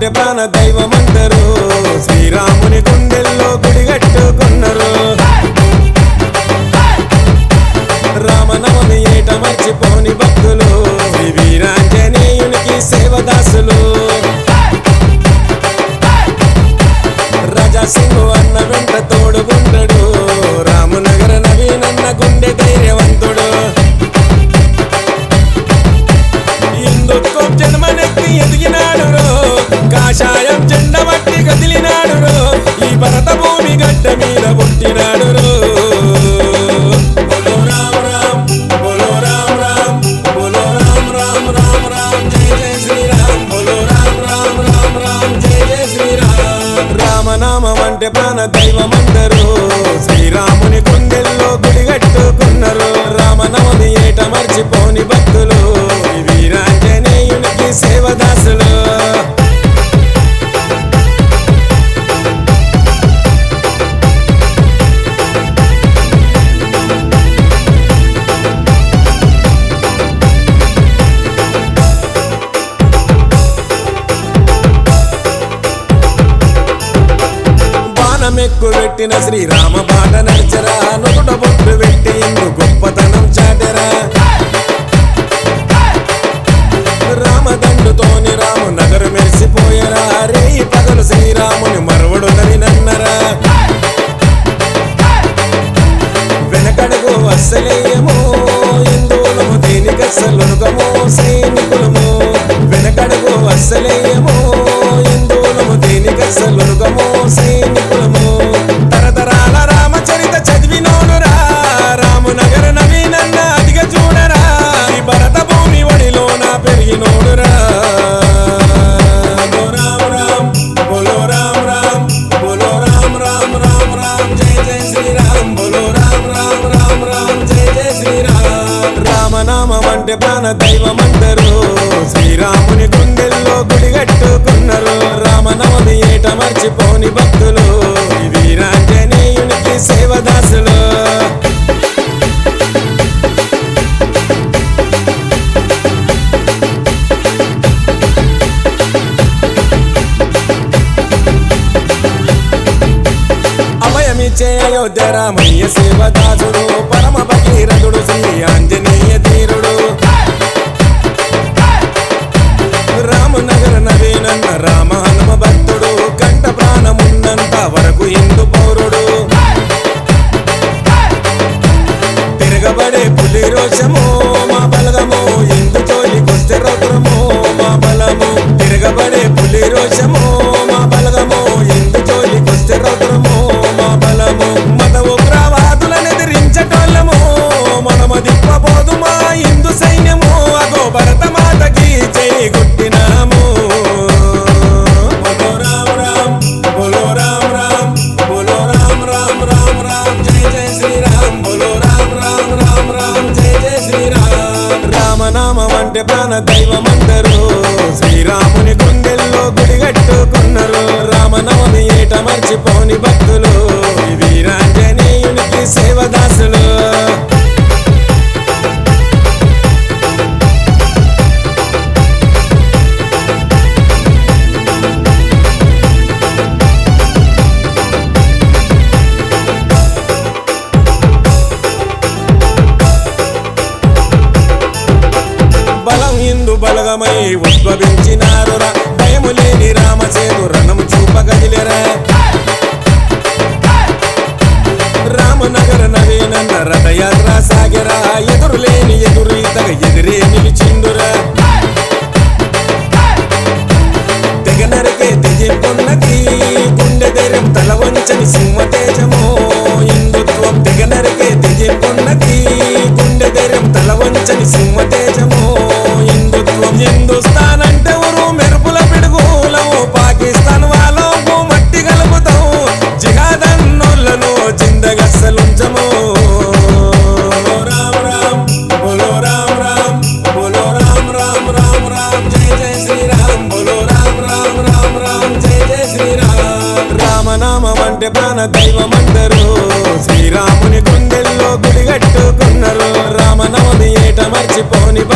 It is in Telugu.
అంటే ప్రాణ దైవమందరు శ్రీరాముని గుండెల్లో గుడిగట్టుకున్నారు రామనవమి ఏట మర్చిపోని భక్తులు శ్రీ వీరాంజనేయునికి సేవదాసులు రాజా సింగు అన్న వెంట తోడుగుండడు రామునగర నవీనన్న గుండె ధైర్యవంతుడు హిందుత్వం జన్మనెత్తి ఎదిగినాడు రో కాషాయం జెండ బట్టి కదిలినాడు రో ఈ భరత భూమి గడ్డ మీద పుట్టినాడు రో బోలో రామ్ రామ్, బోలో రామ్ రామ్, బోలో రామ్ రామ్ రామ్ రామ్, జై జై శ్రీరామ్. బోలో రామ్ రామ్ రామ్ రామ్, జై జై శ్రీరామ్. రామనామం అంటే ప్రాణ దైవమందరు శ్రీరాముని గుండెల్లో గుడిగట్టుకున్నారు రామనవమి ఏట మర్చిపోని భక్తులు ఈ వీరాంజనేయునికి సేవదాసులు బాణమెక్కు పెట్టిన శ్రీరామ బాట నడిచరా నుదుట బొట్టు పెట్టి ఇందు గొప్పతనం చాటరా రామదండుతోని రాము నగరు మెరిసిపోయరా రేయి పగలు శ్రీరాముని మరవడు నన్నరా వెనకడుగు అస్సలేయము హిందువులము దేనికస్సలునుకము సైనికులము వెనకడుగు అస్సలేయము హిందువులము దేనికస్సలునుకము సైనికులము తరతరాల రామచరిత చదివినోనురా రామునగర నవీనన్న అదిగ చూడరా ఈ భరత భూమి ఒడిలోన పెరిగినోడురా బోలో రామ్ రామ్, బోలో రామ్ రామ్, బోలో రామ్ రామ్ రామ్ రామ్, జై జై శ్రీరామ్ బోలో రామ్ రామ్ రామ్ రామ్, జై జై శ్రీరామ్ రామనామం అంటే ప్రాణ దైవమందరు శ్రీరాముని గుండెల్లో గుడిగట్టుకున్నారు రామనవమి ఏట మర్చిపోని భక్తులు ఈ వీరాంజనేయునికి సేవదాసులు అభయమిచ్చే అయోధ్య రామయ్య సేవదాసుడు పరమ భగీరథుడు శ్రీ ఆంజనేయ ధీరుడు రామనగర నవీనన్న రామ హనుమ భక్తుడు కంట ప్రాణమున్నంత వరకు హిందూ పౌరుడు తిరగబడే పులి రోషము మా బలగము ఇందు తోలికొస్తే రౌద్రము మా బలము తిరగబడే పులి రోషము మా బలగము ఇందు తోలికొస్తే రౌద్రము మా బలము మత ఉగ్రవాదులను ఎదిరించటోళ్ళము మనము దిప్పబోదు మా హిందూ సైన్యము అగో భరత మాతకి జై కొట్టినాము బోలో రామ్ రామ్, బోలో రామ్ రామ్, బోలో రామ్ రామ్ రామ్ రామ్, జై జై శ్రీరామ్ బోలో రామ్ రామ్ రామ్ రామ్, జై జై శ్రీరామ్ రామనామం అంటే ప్రాణ దైవమందరు శ్రీరాముని గుండెల్లో గుడిగట్టుకున్నారు రామనవమి ఏట మర్చిపోని భక్తులు ఈ వీరాంజనేయునికి సేవదాసులు బలం ఇందు బలగమై ఉద్భవించినారురా భయము లేని రామసేతు రణము చూపగదిలేరా రామనగర నవీనన్న రథయాత్ర సాగరా ఎదురు లేని ఎదురు ఇతగ ఎదిరే నిలిచిందురా తెగ నరికే తెజిప్పున్నది గుండె ధైర్యం తల వంచని సింహ తేజము హిందుత్వం తెగ నరికే తెజిప్పున్నది గుండె ధైర్యం తల వంచని సింహ తేజము హిందుత్వం హిందుస్థాన్ అంటే ఊరు మెరుపుల పిడుగులము పాకిస్తాన్ వాళ్ళకు మట్టి కలుపుతాం జిహాద్ అన్నోళ్ళను చిందగస్సలుంచము రామ్ రామ్ బోలో రామ్ రామ్ బోలో రామ్ రామ్ రామ్ రామ్ జై జై శ్రీరామ్ బోలో రామ్ రామ్ రామ్ రామ్ జై జై శ్రీరామ్ రామనామం అంటే ప్రాణ దైవమందరు శ్రీరాముని గుండెల్లో గుడిగట్టుకున్నారు రామనవమి ఏట మర్చిపోని